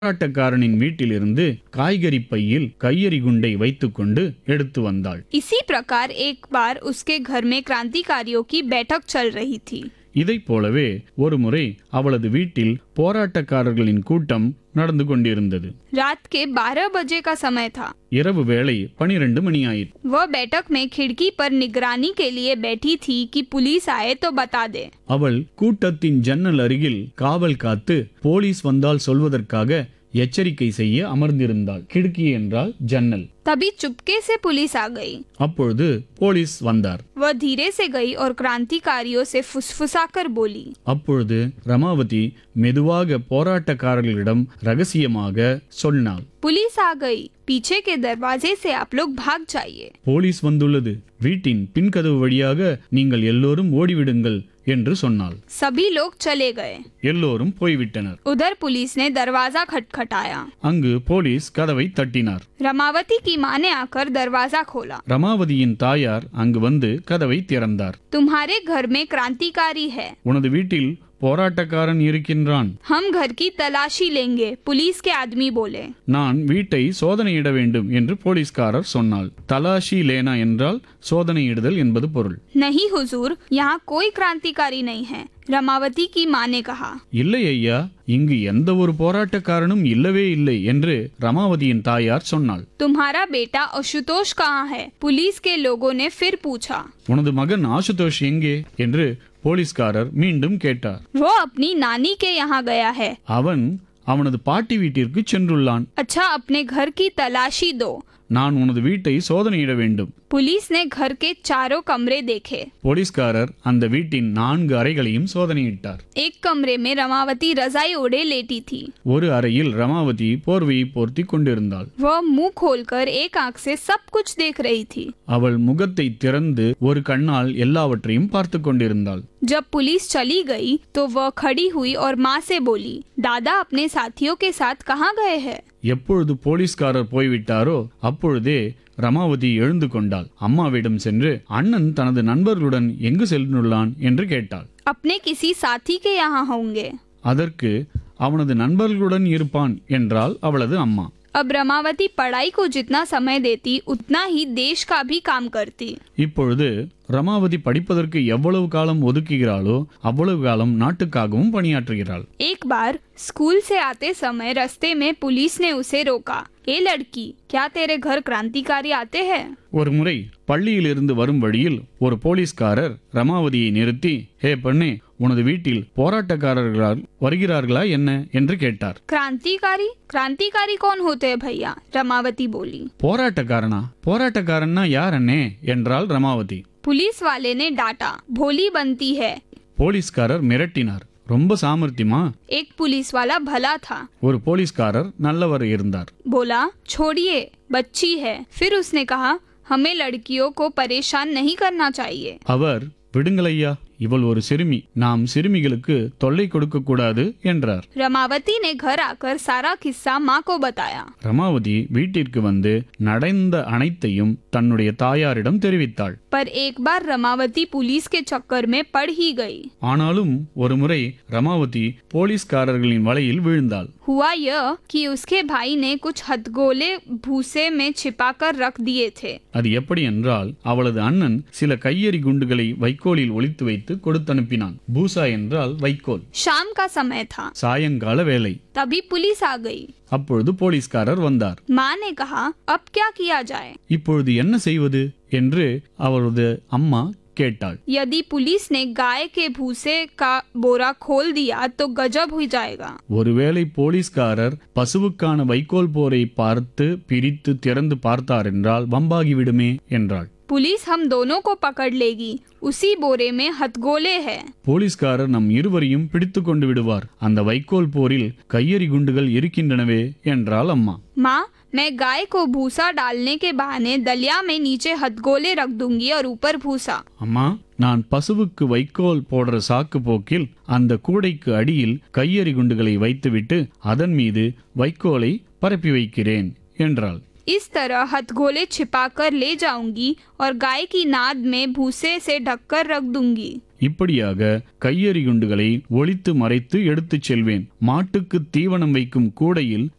போராட்டக்காரனின் வீட்டிலிருந்து காய்கறி பையில் கையெறி குண்டை வைத்துக்கொண்டு எடுத்து வந்தாள் इसी प्रकार एक बार उसके घर में क्रांतिकारियों की बैठक चल रही थी இதைப் போலவே ஒருமுறை அவளது வீட்டில் போராட்டக்காரர்களின் கூட்டம் நடந்து கொண்டிருந்தது रात के 12 बजे का समय था இரவு வேளை பனிரெண்டு மணி ஆயிற்று वह बैठक में खिड़की पर निगरानी के लिए बैठी थी कि पुलिस आए तो बता दे அவள் கூட்டத்தின் ஜன்னல் அருகில் காவல் காத்து போலீஸ் வந்தால் சொல்வதற்காக எச்சரிக்கை செய்ய அமர்ந்திருந்தாள் கிடுக்கி என்றால் ஜன்னல் तभी चुपके से पुलिस आ गई அப்பொழுது போலீஸ் வந்தார் वह धीरे से गई और क्रांतिकारियों से फुसफुसाकर बोली அப்பொழுது ரமாவதி மெதுவாக போராட்டக்காரர்களிடம் ரகசியமாக சொன்னாள் पुलिस आ गई पीछे के दरवाजे से आप लोग भाग जाइए போலீஸ் வந்துள்ளது வீட்டின் பின்கதவு வழியாக நீங்கள் எல்லோரும் ஓடிவிடுங்கள் என்று சொன்னாள் सभी लोग चले गए எல்லோரும் போய்விட்டனர் उधर पुलिस ने दरवाजा खटखटाया அங்கு போலீஸ் கதவை தட்டினார் रमावती की माँ ने आकर दरवाजा खोला ரமாவதியின் தாயார் அங்கு வந்து கதவை திறந்தார் तुम्हारे घर में क्रांतिकारी है உனது வீட்டில் போராட்டக்காரன் இருக்கின்றான் हम घर की तलाशी लेंगे पुलिस के आदमी बोले நான் வீட்டை சோதனையிட வேண்டும் என்று போலீஸ்காரர் சொன்னாள் தலாஷி லேனா என்றால் சோதனையிடுதல் என்பது பொருள் नहीं हुजूर यहाँ कोई क्रांतिकारी नहीं है रमावती की माँ ने कहा இல்லை ஐயா இங்கு எந்த ஒரு போராட்டக்காரனும் இல்லவே இல்லை என்று ரமாவதியின் தாயார் சொன்னாள் तुम्हारा बेटा आशुतोष कहाँ है पुलिस के लोगों ने फिर पूछा உனது மகன் ஆசுதோஷ் எங்கே என்று போலீஸ்காரர் மீண்டும் கேட்டார் वो अपनी नानी के यहाँ गया है அவன் அவனது பாட்டி வீட்டிற்கு சென்றுள்ளான் अच्छा अपने घर की तलाशी दो நான் உனது வீட்டை சோதனையிட வேண்டும் पुलिस ने घर के चारों कमरे देखे போலீஸ்காரர் அந்த வீட்டின் நான்கு அறைகளையும் சோதனையிட்டார் एक कमरे में रमावती रजाई ओढ़े लेटी थी ஒரு அறையில் ரமாவதி போர்வையை போர்த்தி கொண்டிருந்தாள் वह मुंह खोलकर एक आंख से सब कुछ देख रही थी அவள் முகத்தை திறந்து ஒரு கண்ணால் எல்லாவற்றையும் பார்த்து கொண்டிருந்தாள் जब पुलिस चली गई तो वह खड़ी हुई और माँ से बोली दादा अपने साथियों के साथ कहाँ गए हैं எப்பொழுது போலீஸ்காரர் போய்விட்டாரோ அப்பொழுதே ரமாவதி எழுந்து கொண்டாள் அம்மாவிடம் சென்று அண்ணன் தனது நண்பர்களுடன் எங்கு சென்றுள்ளான் என்று கேட்டாள் अपने किसी साथी के यहाँ होंगे அதற்கு அவனது நண்பர்களுடன் இருப்பான் என்றாள் அவளது அம்மா अब रमावती पढ़ाई को जितना समय देती उतना ही देश का भी काम करती இப்பொழுது ரமாவதி படிப்பதற்கு எவ்வளவு காலம் ஒதுக்குகிறாளோ அவ்வளவு காலம் நாட்டுக்காகவும் பணியாற்றுகிறாள் एक बार स्कूल से आते समय रास्ते में पुलिस ने उसे रोका ए लड़की क्या तेरे घर क्रांतिकारी आते हैं ஒரு முறை பள்ளியிலிருந்து வரும் வழியில் ஒரு போலீஸ்காரர் ரமாவதியை நிறுத்தி ஹே பெண்ணே உனது வீட்டில் போராட்டக்காரர்களால் வருகிறார்களா என்ன என்று கேட்டார் क्रांतिकारी क्रांतिकारी कौन होते हैं भैया रमावती बोली போராட்டக்காரனா போராட்டக்காரன்னா யார் அண்ணே என்றாள் ரமாவதி पुलिस वाले ने डांटा भोली बनती है போலீஸ்காரர் மிரட்டினார் ரொம்ப சாமர்த்தியமா एक पुलिस वाला भला था ஒரு போலீஸ்காரர் நல்லவர் இருந்தார் बोला छोड़िए बच्ची है फिर उसने कहा हमें लड़कियों को परेशान नहीं करना चाहिए அவர் விடுங்களையா இவள் ஒரு சிறுமி நாம் சிறுமிகளுக்கு தொல்லை கொடுக்க கூடாது என்றார் रमावती ने घर आकर सारा किस्सा माँ को बताया ரமாவதி வீட்டிற்கு வந்து நடந்த அனைத்தையும் தன்னுடைய தாயாரிடம் தெரிவித்தாள் पर एक बार रमावती पुलिस के चक्कर में पड़ ही गई ஆனாலும் ஒருமுறை ரமாவதி போலீஸ்காரர்களின் வலையில் வீழ்ந்தாள் हुआ यह कि उसके भाई ने कुछ हथगोले भूसे में छिपाकर रख दिए थे அது எப்படி என்றால் அவளது அண்ணன் சில கையெறி குண்டுகளை வைக்கோலில் ஒளித்து வைத்து கொடுத்தனுப்பினான் பூசா என்றால் வைக்கோல் शाम का समय था சாயங்கால வேலை तभी पुलिस आ गई அப்பொழுது போலீஸ்காரர் வந்தார் माँ ने कहा अब क्या किया जाए இப்பொழுது என்ன செய்வது என்று அவரது அம்மா கேட்டாள் यदि पुलिस ने गाय के भूसे का बोरा खोल दिया तो गजब हो जाएगा ஒருவேளை போலீஸ்காரர் பசுவுக்கான வைக்கோல் போரை பார்த்து பிரித்து திறந்து பார்த்தார் என்றால் வம்பாகி விடுமே என்றாள் पुलिस हम दोनों को पकड़ लेगी उसी बोरे में हथगोले है போலீஸ்காரர் நம் இருவரையும் பிடித்து கொண்டு விடுவார் அந்த வைக்கோல் போரில் கையெறி குண்டுகள் இருக்கின்றனவே என்றாள் அம்மா माँ मैं गाय को भूसा डालने के बहाने दलिया में नीचे हथगोले रख दूंगी और ऊपर भूसा அம்மா நான் பசுவுக்கு வைக்கோல் போடுற சாக்கு போக்கில் அந்த கூடைக்கு அடியில் கையெறி குண்டுகளை வைத்துவிட்டு அதன் மீது வைக்கோலை பரப்பி வைக்கிறேன் என்றாள் इस तरह हथगोले छिपाकर ले जाऊंगी और गाय की नाद में भूसे से ढककर रख दूंगी இப்படியாக கையெறி குண்டுகளை ஒளித்து மறைத்து எடுத்துச் செல்வேன் மாட்டுக்கு தீவனம் வைக்கும் கூடையில்